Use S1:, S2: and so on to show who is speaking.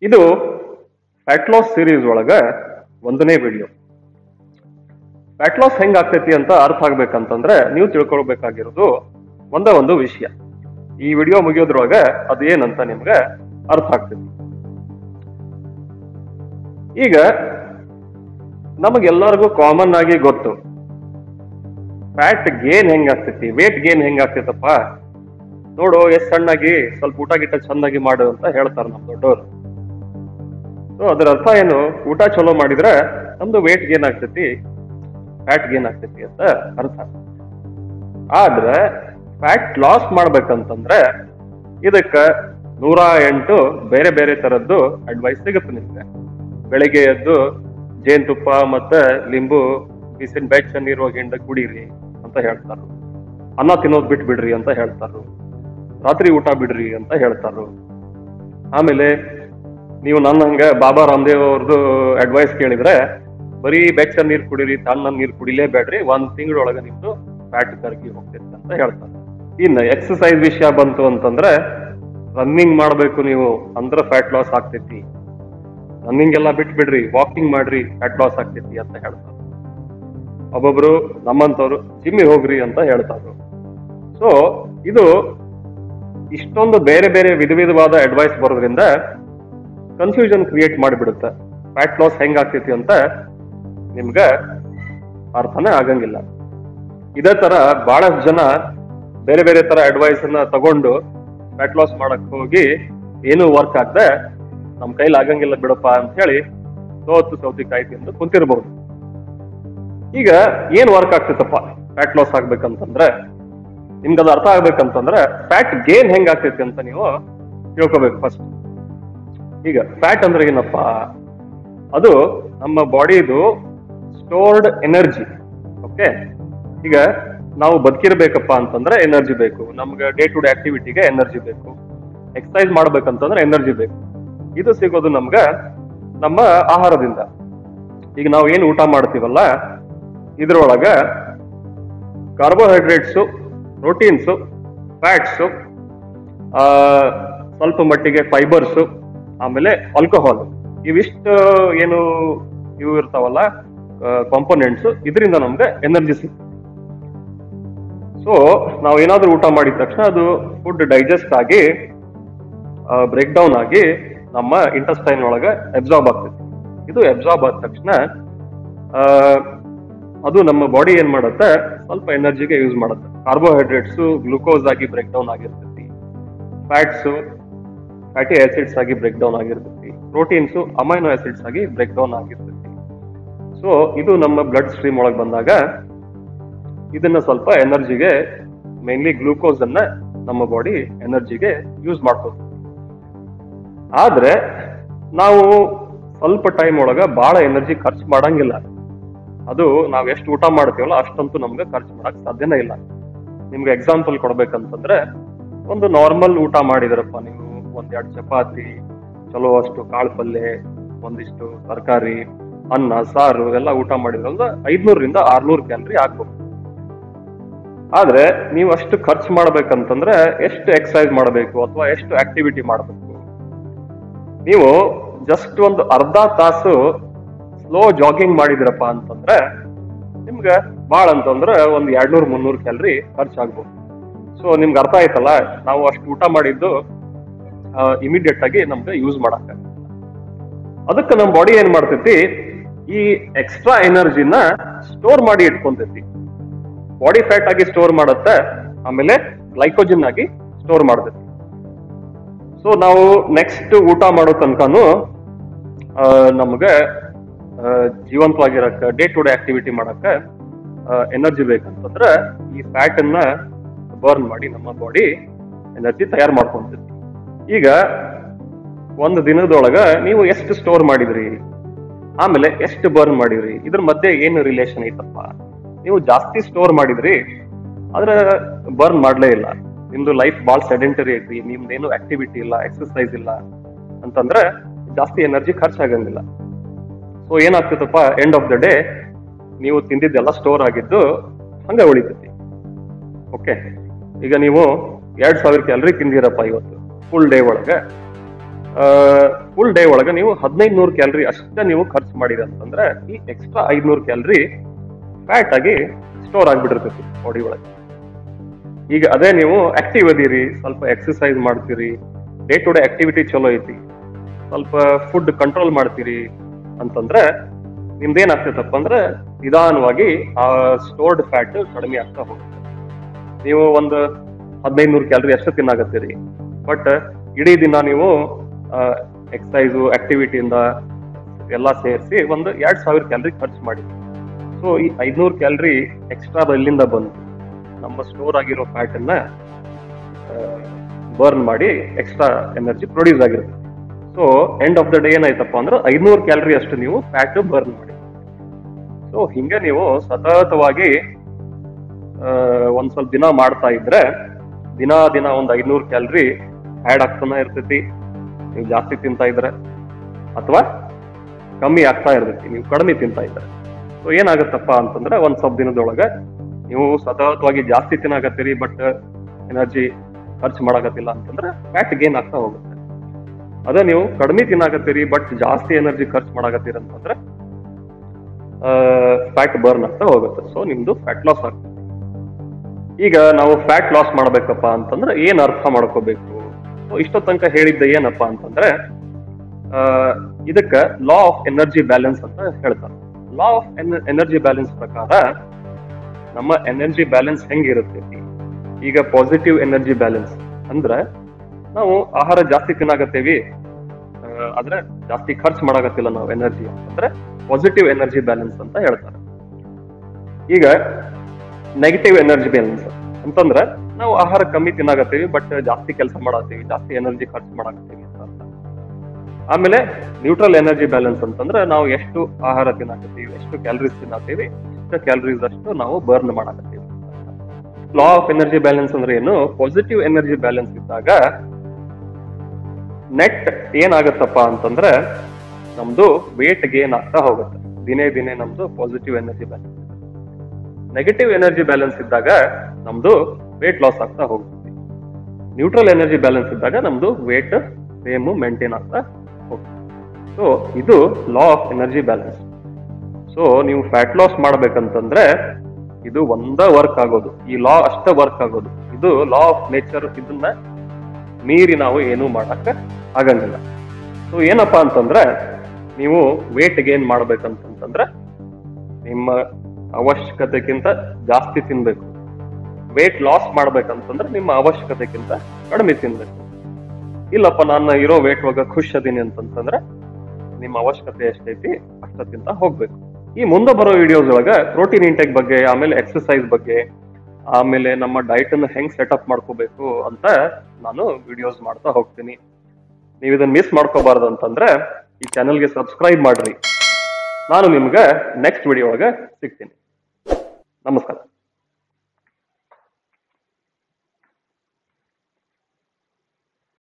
S1: ಇದು fat loss series ಒಳಗ ಒಂದನೇ ವಿಡಿಯೋ ಫ್ಯಾಟ್ ಲಾಸ್ ಹೆಂಗ್ ಆಗ್ತೈತಿ ಅಂತ ಅರ್ಥ ಆಗ್ಬೇಕಂತಂದ್ರೆ ನೀವು ತಿಳ್ಕೊಳ್ಬೇಕಾಗಿರೋದು ಒಂದೇ ಒಂದು ವಿಷಯ ಈ ವಿಡಿಯೋ ಮುಗಿಯೋದ್ರೊಳಗ ಅದೇನಂತ ನಿಮ್ಗೆ ಅರ್ಥ ಆಗ್ತೈತಿ ಈಗ ನಮಗೆಲ್ಲರಿಗೂ ಕಾಮನ್ ಆಗಿ ಗೊತ್ತು ಫ್ಯಾಟ್ ಗೇನ್ ಹೆಂಗ್ ಆಗ್ತೈತಿ ವೇಟ್ ಗೇನ್ ಹೆಂಗ್ ಆಗ್ತೈತಪ್ಪ ನೋಡು ಎಷ್ಟ್ ಸಣ್ಣಾಗಿ ಸ್ವಲ್ಪ ಊಟ ಗಿಟ್ಟ ಚಂದಾಗಿ ಮಾಡು ಅಂತ ಹೇಳ್ತಾರೆ ನಮ್ ದೊಡ್ಡವರು ಸೊ ಅದ್ರ ಅರ್ಥ ಏನು ಊಟ ಚಲೋ ಮಾಡಿದ್ರೆ ನಮ್ದು ವೇಟ್ ಗೇನ್ ಆಗ್ತೈತಿ ಫ್ಯಾಟ್ ಗೇನ್ ಆಗ್ತೈತಿ ಅಂತ ಅರ್ಥ ಆದ್ರೆ ಫ್ಯಾಟ್ ಲಾಸ್ ಮಾಡ್ಬೇಕಂತಂದ್ರೆ ಇದಕ್ಕ ನೂರ ಎಂಟು ಬೇರೆ ಬೇರೆ ತರದ್ದು ಅಡ್ವೈಸ್ ಸಿಗುತ್ತೆ ನಿಮ್ಗೆ ಬೆಳಿಗ್ಗೆ ಎದ್ದು ಜೇನುತುಪ್ಪ ಮತ್ತೆ ಲಿಂಬು ಬಿಸಿನ ಬೆಚ್ಚ ನೀರು ಗಿಂಡ ಕುಡೀರಿ ಅಂತ ಹೇಳ್ತಾರ ಅನ್ನ ತಿನ್ನೋದ್ ಬಿಟ್ ಬಿಡ್ರಿ ಅಂತ ಹೇಳ್ತಾರು ರಾತ್ರಿ ಊಟ ಬಿಡ್ರಿ ಅಂತ ಹೇಳ್ತಾರು ಆಮೇಲೆ ನೀವು ನನ್ನ ಹಂಗ ಬಾಬಾ ರಾಮದೇವ್ ಅವ್ರದ್ದು ಅಡ್ವೈಸ್ ಕೇಳಿದ್ರೆ ಬರೀ ಬೆಚ್ಚ ನೀರ್ ಕುಡೀರಿ ತಣ್ಣ ನೀರ್ ಕುಡಿಲೇಬೇಡ್ರಿ ಒಂದ್ ತಿಂಗಳೊಳಗ ನಿಮ್ದು ಫ್ಯಾಟ್ ಕರಗಿ ಹೋಗ್ತೈತೆ ಅಂತ ಹೇಳ್ತಾರೆ ಇನ್ನು ಎಕ್ಸಸೈಸ್ ವಿಷಯ ಬಂತು ಅಂತಂದ್ರೆ ರನ್ನಿಂಗ್ ಮಾಡ್ಬೇಕು ನೀವು ಅಂದ್ರ ಫ್ಯಾಟ್ ಲಾಸ್ ಆಗ್ತೈತಿ ರನ್ನಿಂಗ್ ಎಲ್ಲ ಬಿಟ್ಬಿಡ್ರಿ ವಾಕಿಂಗ್ ಮಾಡ್ರಿ ಫ್ಯಾಟ್ ಲಾಸ್ ಆಗ್ತೈತಿ ಅಂತ ಹೇಳ್ತಾರೆ ಒಬ್ಬೊಬ್ರು ನಮ್ಮಂತವ್ರು ಜಿಮ್ಮಿಗೆ ಹೋಗ್ರಿ ಅಂತ ಹೇಳ್ತಾರೆ ಸೊ ಇದು ಇಷ್ಟೊಂದು ಬೇರೆ ಬೇರೆ ವಿಧ ವಿಧವಾದ ಅಡ್ವೈಸ್ ಬರೋದ್ರಿಂದ ಕನ್ಫ್ಯೂಷನ್ ಕ್ರಿಯೇಟ್ ಮಾಡಿಬಿಡುತ್ತೆ ಫ್ಯಾಟ್ ಲಾಸ್ ಹೆಂಗ್ ಆಗ್ತೈತಿ ಅಂತ ನಿಮ್ಗೆ ಅರ್ಥನೇ ಆಗಂಗಿಲ್ಲ ಇದೇ ತರ ಬಹಳಷ್ಟು ಜನ ಬೇರೆ ಬೇರೆ ತರ ಅಡ್ವೈಸ್ ಅನ್ನ ತಗೊಂಡು ಫ್ಯಾಟ್ ಲಾಸ್ ಮಾಡಕ್ ಹೋಗಿ ಏನು ವರ್ಕ್ ಆಗದೆ ನಮ್ ಕೈಲಿ ಆಗಂಗಿಲ್ಲ ಬಿಡಪ್ಪ ಅಂತ ಹೇಳಿ ಸೋತು ಸೌತಿಕಾಯಿ ತಿಂದು ಕುಂತಿರ್ಬಹುದು ಈಗ ಏನ್ ವರ್ಕ್ ಆಗ್ತೈತಪ್ಪ ಫ್ಯಾಟ್ ಲಾಸ್ ಆಗ್ಬೇಕಂತಂದ್ರೆ ನಿಮ್ಗೆ ಅದು ಅರ್ಥ ಆಗ್ಬೇಕಂತಂದ್ರೆ ಫ್ಯಾಟ್ ಗೇನ್ ಹೆಂಗ್ ಆಗ್ತೈತಿ ಅಂತ ನೀವು ತಿಳ್ಕೊಬೇಕು ಫಸ್ಟ್ ಈಗ ಫ್ಯಾಟ್ ಅಂದ್ರೆ ಏನಪ್ಪ ಅದು ನಮ್ಮ ಬಾಡಿದು ಸ್ಟೋರ್ಡ್ ಎನರ್ಜಿ ಓಕೆ ಈಗ ನಾವು ಬದುಕಿರ್ಬೇಕಪ್ಪ ಅಂತಂದ್ರೆ ಎನರ್ಜಿ ಬೇಕು ನಮ್ಗೆ ಡೇ ಟು ಡೇ ಆಕ್ಟಿವಿಟಿಗೆ ಎನರ್ಜಿ ಬೇಕು ಎಕ್ಸಸೈಸ್ ಮಾಡ್ಬೇಕಂತಂದ್ರೆ ಎನರ್ಜಿ ಬೇಕು ಇದು ಸಿಗೋದು ನಮ್ಗೆ ನಮ್ಮ ಆಹಾರದಿಂದ ಈಗ ನಾವು ಏನು ಊಟ ಮಾಡ್ತೀವಲ್ಲ ಇದ್ರೊಳಗ ಕಾರ್ಬೋಹೈಡ್ರೇಟ್ಸು ಪ್ರೋಟೀನ್ಸು ಫ್ಯಾಟ್ಸು ಸ್ವಲ್ಪ ಮಟ್ಟಿಗೆ ಫೈಬರ್ಸು ಆಮೇಲೆ ಆಲ್ಕೋಹಾಲ್ ಇವಿಷ್ಟು ಏನು ಇವು ಇರ್ತಾವಲ್ಲ ಕಾಂಪೋನೆಂಟ್ಸ್ ಇದರಿಂದ ನಮ್ಗೆ ಎನರ್ಜಿ ಸಿಗ್ತದೆ ಸೊ ನಾವು ಏನಾದ್ರೂ ಊಟ ಮಾಡಿದ ತಕ್ಷಣ ಅದು ಫುಡ್ ಡೈಜೆಸ್ಟ್ ಆಗಿ ಬ್ರೇಕ್ ಡೌನ್ ಆಗಿ ನಮ್ಮ ಇಂಟೆಸ್ಟೈನ್ ಒಳಗೆ ಅಬ್ಸಾರ್ಬ್ ಆಗ್ತೈತಿ ಇದು ಅಬ್ಸಾರ್ಬ್ ಆದ ತಕ್ಷಣ ಆ, ಅದು ನಮ್ಮ ಬಾಡಿ ಏನ್ ಮಾಡುತ್ತೆ ಸ್ವಲ್ಪ ಎನರ್ಜಿಗೆ ಯೂಸ್ ಮಾಡುತ್ತೆ ಕಾರ್ಬೋಹೈಡ್ರೇಟ್ಸ್ ಗ್ಲೂಕೋಸ್ ಆಗಿ ಬ್ರೇಕ್ ಡೌನ್ ಆಗಿರ್ತೈತಿ ಫ್ಯಾಟ್ಸ್ ಫ್ಯಾಟಿ ಆಸಿಡ್ಸ್ ಆಗಿ ಬ್ರೇಕ್ ಡೌನ್ ಆಗಿರ್ತೈತಿ ಪ್ರೋಟೀನ್ಸ್ ಅಮೈನೋ ಆಸಿಡ್ಸ್ ಆಗಿ ಬ್ರೇಕ್ ಡೌನ್ ಆಗಿರ್ತೈತಿ ಸೊ ಇದು ನಮ್ಮ ಬ್ಲಡ್ ಸ್ಟ್ರೀಮ್ ಒಳಗೆ ಬಂದಾಗ ಇದನ್ನ ಸ್ವಲ್ಪ ಎನರ್ಜಿಗೆ ಮೇನ್ಲಿ ಗ್ಲೂಕೋಸ್ ಅನ್ನ ನಮ್ಮ ಬಾಡಿ ಎನರ್ಜಿಗೆ ಯೂಸ್ ಮಾಡ್ಬೋದು ಆದ್ರೆ ನಾವು ಸ್ವಲ್ಪ ಟೈಮ್ ಒಳಗ ಬಹಳ ಎನರ್ಜಿ ಖರ್ಚು ಮಾಡಂಗಿಲ್ಲ ಅದು ನಾವ್ ಎಷ್ಟು ಊಟ ಮಾಡ್ತೀವಲ್ಲ ಅಷ್ಟಂತೂ ನಮ್ಗೆ ಖರ್ಚು ಮಾಡಕ್ ಸಾಧ್ಯನೇ ಇಲ್ಲ ನಿಮ್ಗೆ ಎಕ್ಸಾಂಪಲ್ ಕೊಡ್ಬೇಕಂತಂದ್ರೆ ಒಂದು ನಾರ್ಮಲ್ ಊಟ ಮಾಡಿದ್ರಪ್ಪ ನೀವು ಒಂದೆರಡು ಚಪಾತಿ ಚಲೋ ಅಷ್ಟು ಕಾಳು ಪಲ್ಯ ಒಂದಿಷ್ಟು ತರಕಾರಿ ಅನ್ನ ಸಾರು ಎಲ್ಲ ಊಟ ಮಾಡಿದ್ರಂದ್ರೆ ಐದ್ನೂರಿಂದ ಆರ್ನೂರು ಕ್ಯಾಲರಿ ಆಗ್ಬೋದು ಆದ್ರೆ ನೀವು ಅಷ್ಟು ಖರ್ಚು ಮಾಡ್ಬೇಕಂತಂದ್ರೆ ಎಷ್ಟು ಎಕ್ಸಸೈಸ್ ಮಾಡಬೇಕು ಅಥವಾ ಎಷ್ಟು ಆಕ್ಟಿವಿಟಿ ಮಾಡಬೇಕು ನೀವು ಜಸ್ಟ್ ಒಂದು ಅರ್ಧ ತಾಸು ಸ್ಲೋ ಜಾಗಿಂಗ್ ಮಾಡಿದ್ರಪ್ಪ ಅಂತಂದ್ರೆ ನಿಮ್ಗೆ ಭಾಳ ಅಂತಂದ್ರೆ ಒಂದ್ ಎರಡ್ನೂರ್ ಮುನ್ನೂರು ಕ್ಯಾಲರಿ ಖರ್ಚಾಗ್ಬೋದು ಸೊ ನಿಮ್ಗೆ ಅರ್ಥ ಆಯ್ತಲ್ಲ ನಾವು ಅಷ್ಟು ಊಟ ಮಾಡಿದ್ದು ಇಮಿಡಿಯೇಟ್ ಆಗಿ ನಮ್ಗೆ ಯೂಸ್ ಮಾಡಕ್ಕ ಅದಕ್ಕೆ ನಮ್ಮ ಬಾಡಿ ಏನ್ ಮಾಡ್ತೈತಿ ಈ ಎಕ್ಸ್ಟ್ರಾ ಎನರ್ಜಿನ ಸ್ಟೋರ್ ಮಾಡಿ ಇಟ್ಕೊಂತೈತಿ ಬಾಡಿ ಫ್ಯಾಟ್ ಆಗಿ ಸ್ಟೋರ್ ಮಾಡುತ್ತೆ ಆಮೇಲೆ ಗ್ಲೈಕೋಜನ್ ಆಗಿ ಸ್ಟೋರ್ ಮಾಡ್ತೈತಿ ಸೊ ನಾವು ನೆಕ್ಸ್ಟ್ ಊಟ ಮಾಡೋ ತನಕನು ನಮ್ಗೆ ಆ, ಜೀವಂತವಾಗಿರಕ್ಕ ಡೇ ಟು ಡೇ ಆಕ್ಟಿವಿಟಿ ಮಾಡಕ್ಕ ಎನರ್ಜಿ ಬೇಕಂತಂದ್ರೆ ಈ ಫ್ಯಾಟ್ ಅನ್ನ ಬರ್ನ್ ಮಾಡಿ ನಮ್ಮ ಬಾಡಿ ಎನರ್ಜಿ ತಯಾರು ಮಾಡ್ಕೊಂತೈತಿ ಈಗ ಒಂದು ದಿನದೊಳಗ ನೀವು ಎಷ್ಟು ಸ್ಟೋರ್ ಮಾಡಿದ್ರಿ ಆಮೇಲೆ ಎಷ್ಟು ಬರ್ನ್ ಮಾಡಿದ್ರಿ ಇದ್ರ ಮಧ್ಯೆ ಏನು ರಿಲೇಷನ್ ಐತಪ್ಪ ನೀವು ಜಾಸ್ತಿ ಸ್ಟೋರ್ ಮಾಡಿದ್ರಿ ಆದ್ರೆ ಬರ್ನ್ ಮಾಡ್ಲೇ ಇಲ್ಲ ನಿಮ್ದು ಲೈಫ್ ಭಾಳ ಸೆಡೆಂಟರಿ ಐತಿ ನಿಮ್ದೇನು ಆಕ್ಟಿವಿಟಿ ಇಲ್ಲ ಎಕ್ಸರ್ಸೈಸ್ ಇಲ್ಲ ಅಂತಂದ್ರೆ ಜಾಸ್ತಿ ಎನರ್ಜಿ ಖರ್ಚಾಗಂಗಿಲ್ಲ ಸೊ ಏನಾಗ್ತೈತಪ್ಪ ಎಂಡ್ ಆಫ್ ದ ಡೇ ನೀವು ತಿಂದಿದ್ದೆಲ್ಲ ಸ್ಟೋರ್ ಆಗಿದ್ದು ಹಂಗ ಉಳಿತೈತಿ ಓಕೆ ಈಗ ನೀವು ಎರಡ್ ಸಾವಿರ ಕ್ಯಾಲರಿ ತಿಂದಿರಪ್ಪ ಇವತ್ತು ಫುಲ್ ಡೇ ಒಳಗೆ ಫುಲ್ ಡೇ ಒಳಗೆ ನೀವು ಹದಿನೈದು ನೂರು ಕ್ಯಾಲರಿ ಅಷ್ಟೇ ನೀವು ಖರ್ಚು ಮಾಡಿರಿ ಅಂತಂದ್ರೆ ಈ ಎಕ್ಸ್ಟ್ರಾ ಐದ್ನೂರು ಕ್ಯಾಲರಿ ಫ್ಯಾಟ್ ಆಗಿ ಸ್ಟೋರ್ ಆಗ್ಬಿಟ್ಟಿರ್ತೈತಿ ಬಾಡಿ ಒಳಗೆ ಈಗ ಅದೇ ನೀವು ಆಕ್ಟಿವ್ ಅದೀರಿ ಸ್ವಲ್ಪ ಎಕ್ಸಸೈಸ್ ಮಾಡ್ತೀರಿ ಡೇ ಟು ಡೇ ಆಕ್ಟಿವಿಟಿ ಚಲೋ ಐತಿ ಸ್ವಲ್ಪ ಫುಡ್ ಕಂಟ್ರೋಲ್ ಮಾಡ್ತೀರಿ ಅಂತಂದ್ರೆ ನಿಮ್ದೇನಾಗ್ತೈತಪ್ಪ ಅಂದ್ರೆ ನಿಧಾನವಾಗಿ ಆ ಸ್ಟೋರ್ಡ್ ಫ್ಯಾಟ್ ಕಡಿಮೆ ಆಗ್ತಾ ಹೋಗುತ್ತೆ ನೀವು ಒಂದು ಹದಿನೈದು ನೂರು ಕ್ಯಾಲರಿ ಅಷ್ಟು ತಿನ್ನಾಗತ್ತೀರಿ ಬಟ್ ಇಡೀ ದಿನ ನೀವು ಎಕ್ಸಸೈಸು ಆಕ್ಟಿವಿಟಿಯಿಂದ ಎಲ್ಲ ಸೇರಿಸಿ ಒಂದು ಎರಡ್ ಸಾವಿರ ಕ್ಯಾಲರಿ ಖರ್ಚು ಮಾಡಿ ಸೊ ಈ ಐದ್ನೂರು ಕ್ಯಾಲರಿ ಎಕ್ಸ್ಟ್ರಾ ಎಲ್ಲಿಂದ ಬಂತು ನಮ್ಮ ಸ್ಟೋರ್ ಆಗಿರೋ ಫ್ಯಾಟ್ ಅನ್ನ ಬರ್ನ್ ಮಾಡಿ ಎಕ್ಸ್ಟ್ರಾ ಎನರ್ಜಿ ಪ್ರೊಡ್ಯೂಸ್ ಆಗಿರುತ್ತೆ so end of the day ಏನಾಯ್ತಪ್ಪ ಅಂದ್ರೆ ಐದ್ನೂರು ಕ್ಯಾಲರಿ ಅಷ್ಟು ನೀವು ಫ್ಯಾಟ್ ಬರ್ನ್ ಮಾಡಿ ಸೊ ಹಿಂಗೆ ನೀವು ಸತತವಾಗಿ ಆ, ಒಂದ್ ಸ್ವಲ್ಪ ದಿನ ಮಾಡ್ತಾ ಇದ್ರೆ ದಿನ ದಿನ ಒಂದ್ ಐದ್ನೂರು ಕ್ಯಾಲರಿ ಆ್ಯಡ್ ಆಗ್ತಾನೆ ಇರ್ತೈತಿ ನೀವು ಜಾಸ್ತಿ ತಿಂತಾ ಇದ್ರೆ ಅಥವಾ ಕಮ್ಮಿ ಆಗ್ತಾ ಇರ್ತೈತಿ ನೀವು ಕಡಿಮೆ ತಿಂತಾ ಇದ್ರೆ ಸೊ ಏನಾಗತ್ತಪ್ಪ ಅಂತಂದ್ರೆ ಒಂದ್ ಸ್ವಲ್ಪ ದಿನದೊಳಗೆ ನೀವು ಸತತವಾಗಿ ಜಾಸ್ತಿ ತಿನ್ನಾಕತ್ತೀರಿ ಬಟ್ ಎನರ್ಜಿ ಖರ್ಚು ಮಾಡಕತ್ತಿಲ್ಲ ಅಂತಂದ್ರೆ ಫ್ಯಾಟ್ ಗೇನ್ ಆಗ್ತಾ ಹೋಗುತ್ತೆ ಅದೇ ನೀವು ಕಡಿಮೆ ತಿನ್ನಾಕತ್ತೀರಿ ಬಟ್ ಜಾಸ್ತಿ ಎನರ್ಜಿ ಖರ್ಚು ಮಾಡಕತ್ತೀರಿ ಅಂತಂದ್ರೆ ಫ್ಯಾಟ್ ಬರ್ನ್ ಆಗ್ತಾ ಹೋಗುತ್ತೆ ಸೊ ನಿಮ್ದು ಫ್ಯಾಟ್ ಲಾಸ್ ಆಗ್ತದೆ ಈಗ ನಾವು ಫ್ಯಾಟ್ ಲಾಸ್ ಮಾಡ್ಬೇಕಪ್ಪ ಅಂತಂದ್ರೆ ಏನ್ ಅರ್ಥ ಮಾಡ್ಕೋಬೇಕು ಸೊ ಇಷ್ಟೋ ತನಕ ಹೇಳಿದ್ದ ಏನಪ್ಪ ಅಂತಂದ್ರೆ ಆ, ಇದಕ್ಕ ಲಾ ಆಫ್ ಎನರ್ಜಿ ಬ್ಯಾಲೆನ್ಸ್ ಅಂತ ಹೇಳ್ತಾರೆ ಲಾ ಆಫ್ ಎನರ್ಜಿ ಬ್ಯಾಲೆನ್ಸ್ ಪ್ರಕಾರ ನಮ್ಮ ಎನರ್ಜಿ ಬ್ಯಾಲೆನ್ಸ್ ಹೆಂಗಿರುತ್ತೈತಿ ಈಗ ಪಾಸಿಟಿವ್ ಎನರ್ಜಿ ಬ್ಯಾಲೆನ್ಸ್ ಅಂದ್ರೆ ನಾವು ಆಹಾರ ಜಾಸ್ತಿ ತಿನ್ನಾಗತ್ತೇವಿ ಆ, ಆದ್ರೆ ಜಾಸ್ತಿ ಖರ್ಚು ಮಾಡಾಕತ್ತಿಲ್ಲ ನಾವು ಎನರ್ಜಿ ಅಂತಂದ್ರೆ ಪಾಸಿಟಿವ್ ಎನರ್ಜಿ ಬ್ಯಾಲೆನ್ಸ್ ಅಂತ ಹೇಳ್ತಾರೆ ಈಗ ನೆಗೆಟಿವ್ ಎನರ್ಜಿ ಬ್ಯಾಲೆನ್ಸ್ ಅಂತಂದ್ರೆ ನಾವು ಆಹಾರ ಕಮ್ಮಿ ತಿನ್ನಾಗತ್ತೀವಿ ಬಟ್ ಜಾಸ್ತಿ ಕೆಲಸ ಮಾಡತ್ತೀವಿ ಜಾಸ್ತಿ ಎನರ್ಜಿ ಖರ್ಚು ಮಾಡಾಕತ್ತೀವಿ ಅಂತ ಅರ್ಥ ಆಮೇಲೆ ನ್ಯೂಟ್ರಲ್ ಎನರ್ಜಿ ಬ್ಯಾಲೆನ್ಸ್ ಅಂತಂದ್ರೆ ನಾವು ಎಷ್ಟು ಆಹಾರ ತಿನ್ನಾಕತ್ತೀವಿ ಎಷ್ಟು ಕ್ಯಾಲರೀಸ್ ತಿನ್ನತ್ತೀವಿ ಎಷ್ಟು ಕ್ಯಾಲರೀಸ್ ಅಷ್ಟು ನಾವು ಬರ್ನ್ ಮಾಡಾಕತ್ತೀವಿ ಲಾ ಆಫ್ ಎನರ್ಜಿ ಬ್ಯಾಲೆನ್ಸ್ ಅಂದ್ರೆ ಏನು ಪಾಸಿಟಿವ್ ಎನರ್ಜಿ ಬ್ಯಾಲೆನ್ಸ್ ಇದ್ದಾಗ ನೆಟ್ ಏನಾಗತ್ತಪ್ಪ ಅಂತಂದ್ರೆ ನಮ್ದು ವೇಟ್ ಗೇನ್ ಆಗ್ತಾ ಹೋಗುತ್ತೆ ದಿನೇ ದಿನೇ ನಮ್ದು positive energy balance negative energy balance ಇದ್ದಾಗ ನಮ್ದು ವೇಟ್ ಲಾಸ್ ಆಗ್ತಾ ಹೋಗುತ್ತೆ ನ್ಯೂಟ್ರಲ್ ಎನರ್ಜಿ ಬ್ಯಾಲೆನ್ಸ್ ಇದ್ದಾಗ ನಮ್ದು ವೇಟ್ ಸೇಮ್ ಮೇಂಟೈನ್ ಆಗ್ತಾ ಹೋಗುತ್ತೆ ಸೊ ಇದು law of energy balance so ನೀವು ಫ್ಯಾಟ್ ಲಾಸ್ ಮಾಡ್ಬೇಕಂತಂದ್ರೆ ಇದು ಒಂದ ವರ್ಕ್ ಆಗೋದು ಈ ಲಾ ಅಷ್ಟೇ ವರ್ಕ್ ಆಗೋದು ಇದು ಲಾ ಆಫ್ ನೇಚರ್ ಇದನ್ನ ಮೀರಿ ನಾವು ಏನು ಮಾಡಕ್ಕ ಆಗಂಗಿಲ್ಲ ಸೊ ಏನಪ್ಪಾ ಅಂತಂದ್ರೆ ನೀವು ವೇಟ್ ಗೇನ್ ಮಾಡ್ಬೇಕಂತಂದ್ರೆ ನಿಮ್ಮ ಅವಶ್ಯಕತೆಗಿಂತ ಜಾಸ್ತಿ ತಿನ್ಬೇಕು ವೇಟ್ ಲಾಸ್ ಮಾಡ್ಬೇಕಂತಂದ್ರೆ ನಿಮ್ಮ ಅವಶ್ಯಕತೆಗಿಂತ ಕಡಿಮೆ ತಿನ್ಬೇಕು ಇಲ್ಲಪ್ಪ ನಾನು ಇರೋ ವೇಟ್ ಒಳಗ ಖುಷ್ ಅದೀನಿ ಅಂತಂತಂದ್ರೆ ನಿಮ್ಮ ಅವಶ್ಯಕತೆ ಎಷ್ಟೈತಿ ಅಷ್ಟಕ್ಕಿಂತ ಹೋಗ್ಬೇಕು ಈ ಮುಂದೆ ಬರೋ ವಿಡಿಯೋಸ್ ಒಳಗ ಪ್ರೋಟೀನ್ ಇಂಟೆಕ್ ಬಗ್ಗೆ ಆಮೇಲೆ ಎಕ್ಸರ್ಸೈಸ್ ಬಗ್ಗೆ ಆಮೇಲೆ ನಮ್ಮ ಡೈಟ್ ಅನ್ನು ಹೆಂಗ್ ಸೆಟಪ್ ಮಾಡ್ಕೋಬೇಕು ಅಂತ ನಾನು ವಿಡಿಯೋಸ್ ಮಾಡ್ತಾ ಹೋಗ್ತೀನಿ ನೀವು ಇದನ್ನ ಮಿಸ್ ಮಾಡ್ಕೋಬಾರ್ದು ಅಂತಂದ್ರೆ ಈ ಚಾನೆಲ್ಗೆ ಸಬ್ಸ್ಕ್ರೈಬ್ ಮಾಡ್ರಿ ನಾನು ನಿಮ್ಗೆ ನೆಕ್ಸ್ಟ್ ವಿಡಿಯೋ ಒಳಗೆ ಸಿಗ್ತೀನಿ ನಮಸ್ಕಾರ